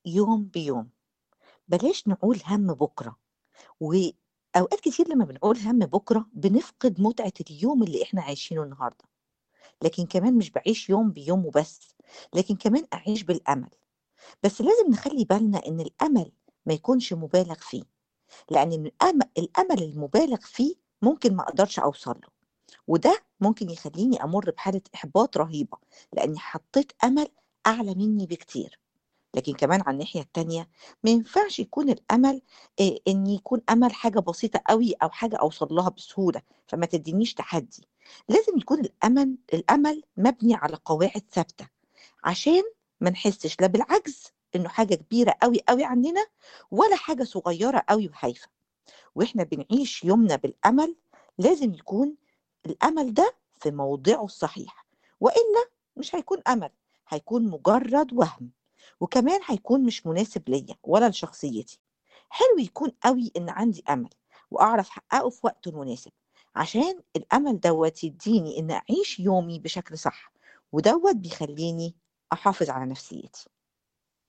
يوم بيوم، بلاش نقول هَم بُكرة، وأوقات كتير لمّا بنقول هَم بُكرة بنفقد متعة اليوم اللي إحنا عايشينه النهارده، لكن كمان مش باعيش يوم بيوم وبس، لكن كمان أعيش بالأمل، بس لازم نخلّي بالنا إن الأمل ما يكونش مُبالغ فيه، لأن الأم الأمل المُبالغ فيه ممكن ما أقدرش أوصل له، وده ممكن يخلّيني أمُر بحالة إحباط رهيبة، لإني حطيت أمل أعلى منّي بكتير. لكن كمان على الناحية التانية ما ينفعش يكون الأمل آآ إن يكون أمل حاجة بسيطة أوي أو حاجة أوصل لها بسهولة، فما تدّينيش تحدّي، لازم يكون الأمل الأمل مبني على قواعد ثابتة، عشان ما نحسّش لا بالعجز إنه حاجة كبيرة أوي، أوي عننا، ولا حاجة صغيرة أوي وهايفة، وإحنا بنعيش يومنا بالأمل لازم يكون الأمل ده في موضعه الصحيح، وإلا مش هيكون أمل، هيكون مجرد وَهْم، وكمان هيكون مش مناسب ليّا ولا لشخصيتي. حلو يكون أوي إن عندي أمل، وأعرف أحققه في وقته المناسب، عشان الأمل دوّة يدّيني إن أعيش يومي بشكل صح، ودوّة بيخلّيني أحافظ على نفسيتي.